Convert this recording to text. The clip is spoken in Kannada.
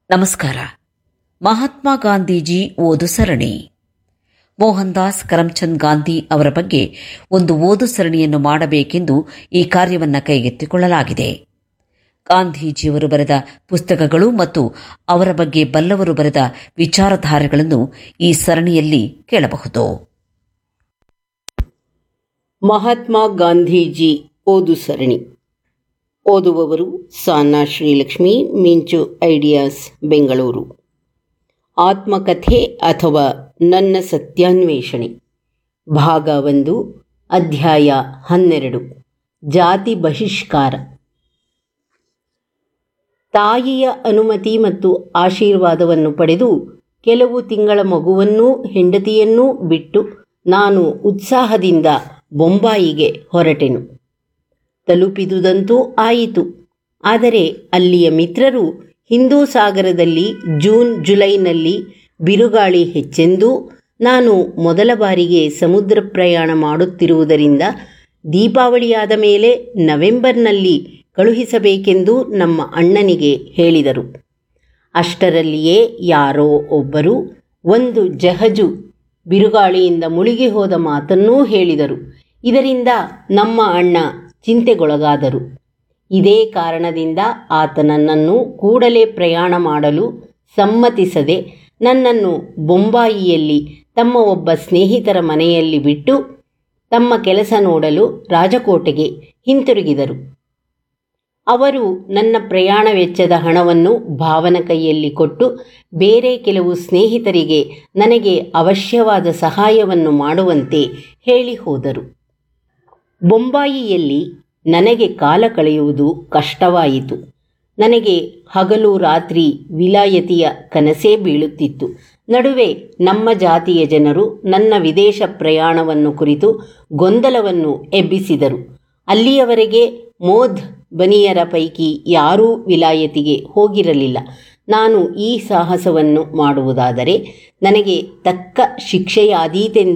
ನಮಸ್ಕಾರ ಮಹಾತ್ಮ ಗಾಂಧೀಜಿ ಓದು ಸರಣಿ ಮೋಹನ್ ದಾಸ್ ಕರಮ್ಚಂದ್ ಗಾಂಧಿ ಅವರ ಬಗ್ಗೆ ಒಂದು ಓದು ಸರಣಿಯನ್ನು ಮಾಡಬೇಕೆಂದು ಈ ಕಾರ್ಯವನ್ನು ಕೈಗೆತ್ತಿಕೊಳ್ಳಲಾಗಿದೆ ಗಾಂಧೀಜಿಯವರು ಬರೆದ ಪುಸ್ತಕಗಳು ಮತ್ತು ಅವರ ಬಗ್ಗೆ ಬಲ್ಲವರು ಬರೆದ ವಿಚಾರಧಾರೆಗಳನ್ನು ಈ ಸರಣಿಯಲ್ಲಿ ಕೇಳಬಹುದು ಮಹಾತ್ಮ ಗಾಂಧೀಜಿ ಓದು ಸರಣಿ ಓದುವವರು ಸಾನಾ ಶ್ರೀಲಕ್ಷ್ಮಿ ಮಿಂಚು ಐಡಿಯಾಸ್ ಬೆಂಗಳೂರು ಆತ್ಮಕಥೆ ಅಥವಾ ನನ್ನ ಸತ್ಯಾನ್ವೇಷಣೆ ಭಾಗ ಒಂದು ಅಧ್ಯಾಯ ಹನ್ನೆರಡು ಜಾತಿ ಬಹಿಷ್ಕಾರ ತಾಯಿಯ ಅನುಮತಿ ಮತ್ತು ಆಶೀರ್ವಾದವನ್ನು ಪಡೆದು ಕೆಲವು ತಿಂಗಳ ಮಗುವನ್ನೂ ಹೆಂಡತಿಯನ್ನೂ ಬಿಟ್ಟು ನಾನು ಉತ್ಸಾಹದಿಂದ ಬೊಂಬಾಯಿಗೆ ಹೊರಟೆನು ತಲುಪಿದುದಂತೂ ಆಯಿತು ಆದರೆ ಅಲ್ಲಿಯ ಮಿತ್ರರು ಹಿಂದೂ ಸಾಗರದಲ್ಲಿ ಜೂನ್ ಜುಲೈನಲ್ಲಿ ಬಿರುಗಾಳಿ ಹೆಚ್ಚೆಂದೂ ನಾನು ಮೊದಲ ಬಾರಿಗೆ ಸಮುದ್ರ ಪ್ರಯಾಣ ಮಾಡುತ್ತಿರುವುದರಿಂದ ದೀಪಾವಳಿಯಾದ ಮೇಲೆ ನವೆಂಬರ್ನಲ್ಲಿ ಕಳುಹಿಸಬೇಕೆಂದು ನಮ್ಮ ಅಣ್ಣನಿಗೆ ಹೇಳಿದರು ಅಷ್ಟರಲ್ಲಿಯೇ ಯಾರೋ ಒಬ್ಬರು ಒಂದು ಜಹಜು ಬಿರುಗಾಳಿಯಿಂದ ಮುಳುಗಿ ಹೋದ ಮಾತನ್ನೂ ಹೇಳಿದರು ಇದರಿಂದ ನಮ್ಮ ಅಣ್ಣ ಚಿಂತೆಗೊಳಗಾದರು ಇದೇ ಕಾರಣದಿಂದ ಆತ ನನ್ನನ್ನು ಕೂಡಲೇ ಪ್ರಯಾಣ ಮಾಡಲು ಸಮ್ಮತಿಸದೆ ನನ್ನನ್ನು ಬೊಂಬಾಯಿಯಲ್ಲಿ ತಮ್ಮ ಒಬ್ಬ ಸ್ನೇಹಿತರ ಮನೆಯಲ್ಲಿ ಬಿಟ್ಟು ತಮ್ಮ ಕೆಲಸ ನೋಡಲು ರಾಜಕೋಟೆಗೆ ಹಿಂತಿರುಗಿದರು ಅವರು ನನ್ನ ಪ್ರಯಾಣ ವೆಚ್ಚದ ಹಣವನ್ನು ಭಾವನ ಕೈಯಲ್ಲಿ ಕೊಟ್ಟು ಬೇರೆ ಕೆಲವು ಸ್ನೇಹಿತರಿಗೆ ನನಗೆ ಅವಶ್ಯವಾದ ಸಹಾಯವನ್ನು ಮಾಡುವಂತೆ ಹೇಳಿ ಹೋದರು ಬೊಂಬಾಯಿಯಲ್ಲಿ ನನಗೆ ಕಾಲ ಕಳೆಯುವುದು ಕಷ್ಟವಾಯಿತು ನನಗೆ ಹಗಲು ರಾತ್ರಿ ವಿಲಾಯತಿಯ ಕನಸೇ ಬೀಳುತ್ತಿತ್ತು ನಡುವೆ ನಮ್ಮ ಜಾತಿಯ ಜನರು ನನ್ನ ವಿದೇಶ ಪ್ರಯಾಣವನ್ನು ಕುರಿತು ಗೊಂದಲವನ್ನು ಎಬ್ಬಿಸಿದರು ಅಲ್ಲಿಯವರೆಗೆ ಮೋದ್ ಬನಿಯರ ಪೈಕಿ ಯಾರೂ ವಿಲಾಯತಿಗೆ ಹೋಗಿರಲಿಲ್ಲ ನಾನು ಈ ಸಾಹಸವನ್ನು ಮಾಡುವುದಾದರೆ ನನಗೆ ತಕ್ಕ ಶಿಕ್ಷೆಯಾದೀತೆಂದು